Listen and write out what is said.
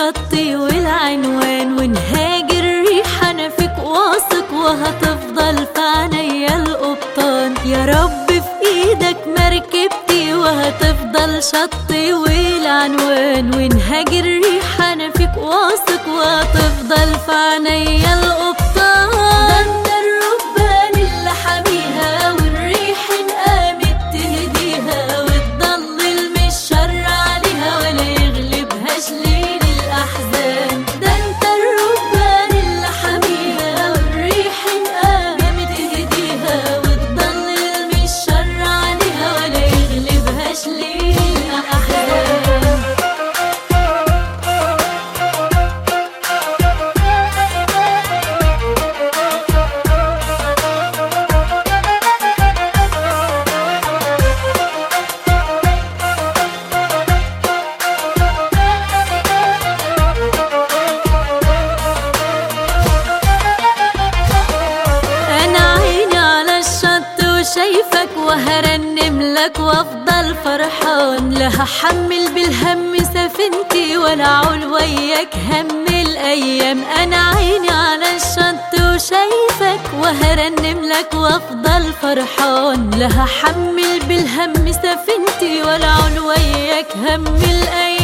شطي والعنوان ونهاجر ريح انا فيك واثق وهتفضل في عينيا القبطان يا رب في ايدك مركبتي وهتفضل شطي والعنوان ونهاجر ريح انا فيك واثق وهتفضل في عينيا القبطان ده انت الربان اللي حاميها والريح انقامت تهديها وتضلل من الشر عليها ولا يغلبهاش ليل الاحزان ده انت الربان اللي حاميها والريح انقامت تهديها وتضلل من الشر عليها ولا يغلبهاش ليل الاحزان انا عيني على الشط وشايفك وهرنم لك وافضل فرحان لا هحمل بالهم سفينتي ولا اعول وياك هم الايام انا عيني على الشط وشايفك وهرنم لك وافضل فرحان لا هحمل بالهم سفينتي ولا اعول وياك هم الايام